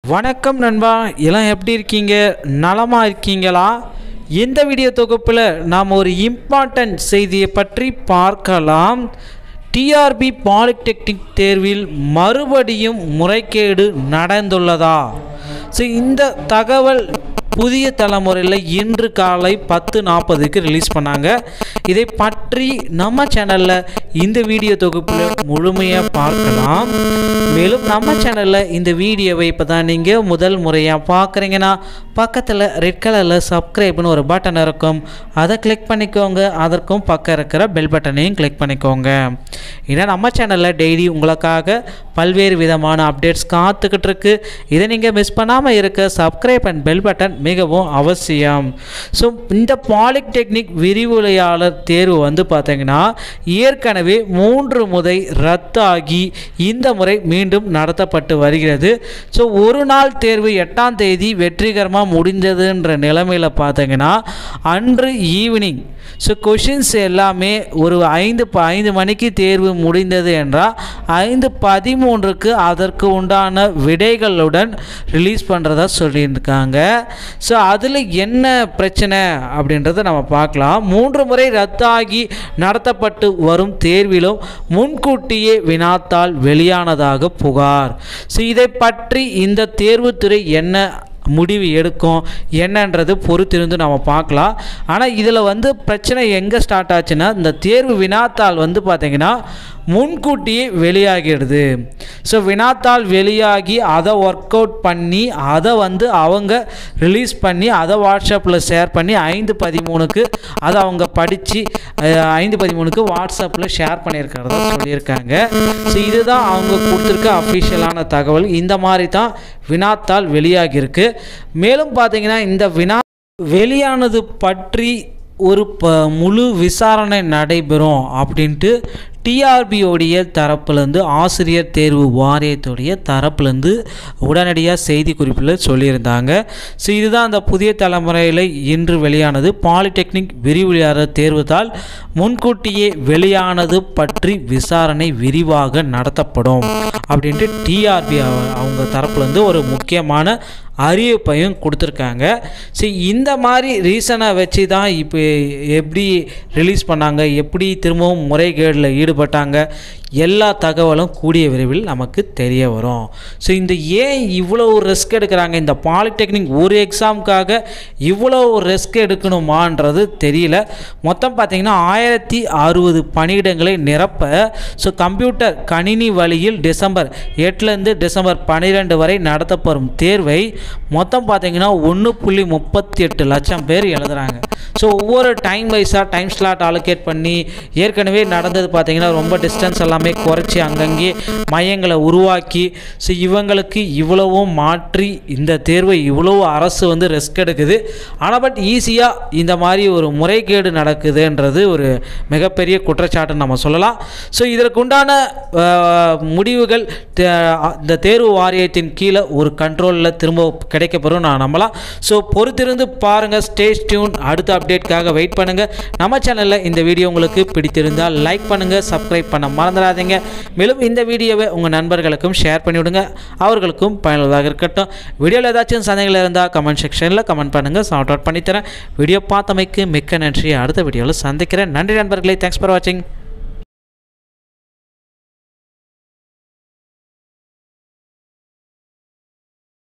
வணக்கம் நண்பா எல்லாம் எப்படி இருக்கீங்க நலமாக இருக்கீங்களா இந்த வீடியோ தொகுப்பில் நாம் ஒரு இம்பார்ட்டன்ட் செய்தியை பற்றி பார்க்கலாம் டிஆர்பி பாலிடெக்னிக் தேர்வில் மறுபடியும் முறைகேடு நடந்துள்ளதா ஸோ இந்த தகவல் புதிய தலைமுறையில் இன்று காலை பத்து நாற்பதுக்கு ரிலீஸ் பண்ணாங்க இதை பற்றி நம்ம சேனலில் இந்த வீடியோ தொகுப்பில் முழுமையாக பார்க்கலாம் மேலும் நம்ம சேனலில் இந்த வீடியோவை இப்போ தான் நீங்கள் முதல் முறையாக பார்க்குறீங்கன்னா பக்கத்தில் ரெட் கலரில் சப்ஸ்கிரைப்னு ஒரு பட்டன் இருக்கும் அதை கிளிக் பண்ணிக்கோங்க அதற்கும் பக்கம் இருக்கிற பெல் பட்டனையும் கிளிக் பண்ணிக்கோங்க ஏன்னா நம்ம சேனலில் டெய்லி உங்களுக்காக பல்வேறு விதமான அப்டேட்ஸ் காத்துக்கிட்டு இருக்கு இதை நீங்கள் மிஸ் பண்ணாமல் இருக்க சப்ஸ்கிரைப் அண்ட் பெல் பட்டன் மிகவும் அவசியம் ஸோ இந்த பாலிடெக்னிக் விரிவுரையாளர் தேர்வு வந்து பார்த்தீங்கன்னா ஏற்கனவே மூன்று முறை ரத்தாகி இந்த முறை மீண்டும் நடத்தப்பட்டு வருகிறது ஸோ ஒரு நாள் தேர்வு எட்டாம் தேதி வெற்றிகரமாக முடிஞ்சதுன்ற நிலைமையில் பார்த்தீங்கன்னா அன்று ஈவினிங் ஸோ கொஷின்ஸ் எல்லாமே ஒரு ஐந்து ப ஐந்து மணிக்கு தேர்வு முடிந்தது என்றால் ஐந்து பதிமூன்றுக்கு அதற்கு உண்டான விடைகளுடன் ரிலீஸ் பண்ணுறதா சொல்லியிருக்காங்க ஸோ அதில் என்ன பிரச்சனை அப்படின்றத நம்ம பார்க்கலாம் மூன்று முறை ரத்தாகி நடத்தப்பட்டு வரும் தேர்விலும் முன்கூட்டியே வினாத்தால் வெளியானதாக புகார் ஸோ இதை பற்றி இந்த தேர்வுத்துறை என்ன முடிவு எடுக்கும் என்னன்றது பொறுத்திருந்து நம்ம பார்க்கலாம் ஆனால் இதில் வந்து பிரச்சனை எங்கே ஸ்டார்ட் ஆச்சுன்னா இந்த தேர்வு வினாத்தாள் வந்து பார்த்திங்கன்னா முன்கூட்டியே வெளியாகிடுது ஸோ வினாத்தாள் வெளியாகி அதை ஒர்க் அவுட் பண்ணி அதை வந்து அவங்க ரிலீஸ் பண்ணி அதை வாட்ஸ்அப்பில் ஷேர் பண்ணி ஐந்து பதிமூணுக்கு அதை அவங்க படித்து ஐந்து பதிமூணுக்கு வாட்ஸ்அப்பில் ஷேர் பண்ணியிருக்கிறதா சொல்லியிருக்காங்க ஸோ இதுதான் அவங்க கொடுத்துருக்க அஃபிஷியலான தகவல் இந்த மாதிரி தான் வினாத்தாள் வெளியாகியிருக்கு மேலும் பார்த்தீங்கன்னா இந்த வினா வெளியானது பற்றி ஒரு ப முழு விசாரணை நடைபெறும் அப்படின்ட்டு டிஆர்பியோடைய தரப்புலேருந்து ஆசிரியர் தேர்வு வாரியத்துடைய தரப்புலேருந்து உடனடியாக செய்தி குறிப்பில் சொல்லியிருந்தாங்க ஸோ இதுதான் அந்த புதிய தலைமுறையில் இன்று வெளியானது பாலிடெக்னிக் விரிவுரையாளர் தேர்வுதால் முன்கூட்டியே வெளியானது பற்றி விசாரணை விரிவாக நடத்தப்படும் அப்படின்ட்டு டிஆர்பி அவங்க தரப்புலேருந்து ஒரு முக்கியமான அறிவிப்பையும் கொடுத்துருக்காங்க ஸோ இந்த மாதிரி ரீசனை வச்சு தான் இப்போ எப்படி ரிலீஸ் பண்ணாங்க எப்படி திரும்பவும் முறைகேடில் ஈடுபட்டாங்க எல்லா தகவலும் கூடிய விரைவில் நமக்கு தெரிய வரும் ஸோ இந்த ஏன் இவ்வளோ ரிஸ்க் எடுக்கிறாங்க இந்த பாலிடெக்னிக் ஒரு எக்ஸாமுக்காக இவ்வளோ ரிஸ்க் எடுக்கணுமான்றது தெரியல மொத்தம் பார்த்திங்கன்னா ஆயிரத்தி அறுபது பணியிடங்களை நிரப்ப ஸோ கம்ப்யூட்டர் கணினி வழியில் டிசம்பர் எட்டுலேருந்து டிசம்பர் பன்னிரெண்டு வரை நடத்தப்படும் தேர்வை மொத்தம் பார்த்திங்கன்னா ஒன்று புள்ளி முப்பத்தி எட்டு லட்சம் பேர் எழுதுகிறாங்க ஸோ ஒவ்வொரு டைம் வைஸாக டைம் ஸ்லாட் அலோகேட் பண்ணி ஏற்கனவே நடந்தது பார்த்திங்கன்னா ரொம்ப டிஸ்டன்ஸ் எல்லாமே குறைச்சி அங்கங்கே மையங்களை உருவாக்கி ஸோ இவங்களுக்கு இவ்வளவும் மாற்றி இந்த தேர்வை இவ்வளோ அரசு வந்து ரிஸ்க் எடுக்குது ஆனால் பட் ஈஸியாக இந்த மாதிரி ஒரு முறைகேடு நடக்குதுன்றது ஒரு மிகப்பெரிய குற்றச்சாட்டு நம்ம சொல்லலாம் ஸோ இதற்குண்டான முடிவுகள் இந்த தேர்வு வாரியத்தின் கீழே ஒரு கண்ட்ரோலில் திரும்ப கிடைக்கப்பெறும் நான் நம்பலாம் ஸோ பொறுத்திருந்து பாருங்கள் ஸ்டேஸ் டியூன் அடுத்த அப்டேட்காக வெயிட் பண்ணுங்கள் நம்ம சேனலில் இந்த வீடியோ உங்களுக்கு பிடித்திருந்தால் லைக் பண்ணுங்கள் சப்ஸ்கிரைப் பண்ண மறந்துடாதீங்க மேலும் இந்த வீடியோவை உங்கள் நண்பர்களுக்கும் ஷேர் பண்ணிவிடுங்க அவர்களுக்கும் பயனுள்ளதாக இருக்கட்டும் வீடியோவில் ஏதாச்சும் சந்தேகங்கள் இருந்தால் கமெண்ட் செக்ஷனில் கமெண்ட் பண்ணுங்கள் சார்ட் அவுட் பண்ணித்தரேன் வீடியோ பார்த்தமைக்கு மிக்க நன்றி அடுத்த வீடியோவில் சந்திக்கிறேன் நன்றி நண்பர்களே தேங்க்ஸ் ஃபார் வாட்சிங்